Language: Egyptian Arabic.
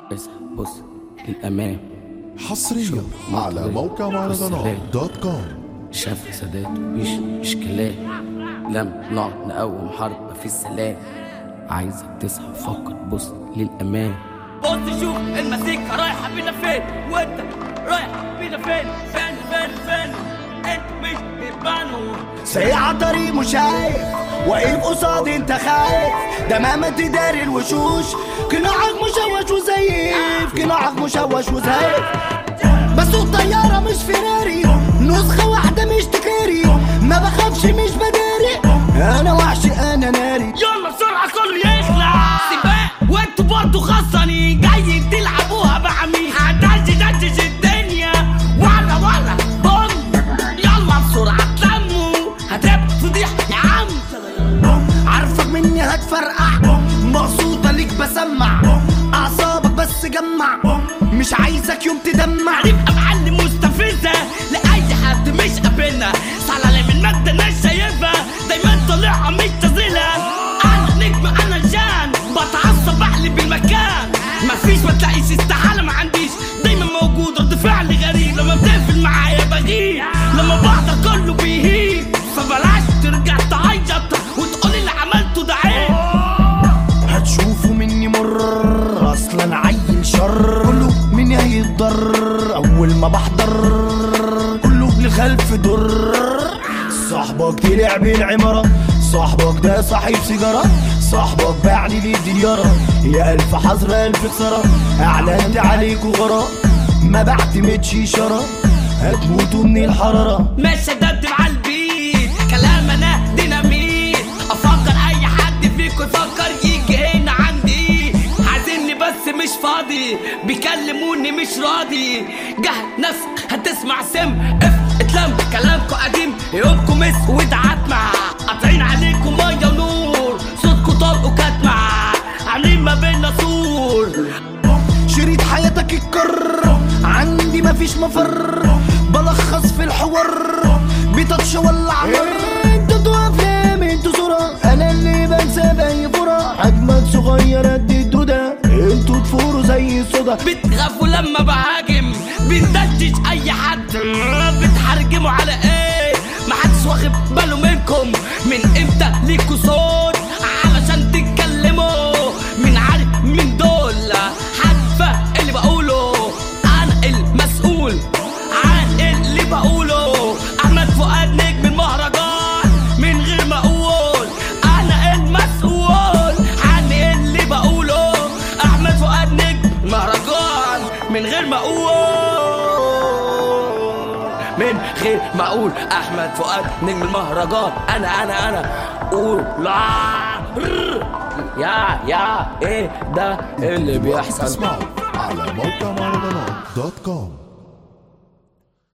اسحب بص للأمام حصريا على موقع مهرجانات دوت كوم شاف سادات مش مش كلام لما نقعد نقوم حرب مفيش سلام عايزك تصحى فكر بص للأمام بص شوف المزيكا رايحة بينا فين وانت رايح بينا فين فين فين فين انت مش هيبانو سايق على طريق مش شايف واقف قصادي انت خايف ده مهما تداري الوشوش قناعك مشوش وزيف قناعك مشوش وزيف بسوق طيارة مش فيراري نسخة واحدة مش تكاري ما بخافش مش بداري انا وحش انا ناري يلا بسرعة كله يخلع سباق وانتوا برضه خصني جاي تلعبوها مع مين هدجج دجج الدنيا ولا ولا بوم يلا بسرعة تلموا هتبقى فضيح يا عم عارفك مني هتفرقع مقصودة ليك بسمع اعصابك بس جمع مش عايزك يوم تدمع هنبقى معلم مستفزة لأي حد مش قابلنا صلالة من مادة ناس شايفها دايما طالعها مش تزيلها أنا نجم أنا جان بتعصب أقلب المكان مفيش ما تلاقيش استحالة ما عنديش دايما موجود رد فعل غريب لما بتقفل معايا بغيب لما بحضر كله بيهيب فبلاش ترجع تعيط وتقولي اللي عملته ده عيب هتشوفوا مني مر اصلا عيل شر كله مني هيتضر اول ما بحضر كله للخلف در صاحبك طلع بالعمارة صاحبك ده صاحب سيجارة صاحبك باعني لي ديارة يا ألف حذر ألف خسارة أعلنت عليكوا غرام ما بعتمدش إشارة هتموتوا من الحرارة مش شددت مع البيت كلام انا ديناميت افكر اي حد فيكم يفكر يجي هنا عندي عايزيني بس مش فاضي بيكلموني مش راضي جه ناس هتسمع سم اف اتلم كلامكم قديم يومكم اسود عتمة قاطعين عليكم ميه ونور صوتكم طلق وكتمة عاملين ما بينا سور شريط حياتك الكر عندي مفيش مفر بلخص في الحوار بتاتش ولا عمر انتوا افلام انتوا صورة انا اللي بنسى باي فورة حجمك صغير قد الدودة انتوا تفوروا زي الصودا بتخافوا لما بهاجم بندجج اي حد بتحرجموا على ايه محدش واخد باله منكم من امتى ليكوا صوت علشان تتكلموا من عارف من دول حد اللي بقوله انا المسؤول عن اللي بقوله احمد فؤاد نجم المهرجان من غير ما اقول انا المسؤول عن اللي بقوله احمد فؤاد نجم المهرجان من غير ما اقول من غير ما اقول احمد فؤاد نجم المهرجان انا انا انا قول لا يا يا ايه ده اللي بيحصل اسمعوا على موقع مهرجانات دوت كوم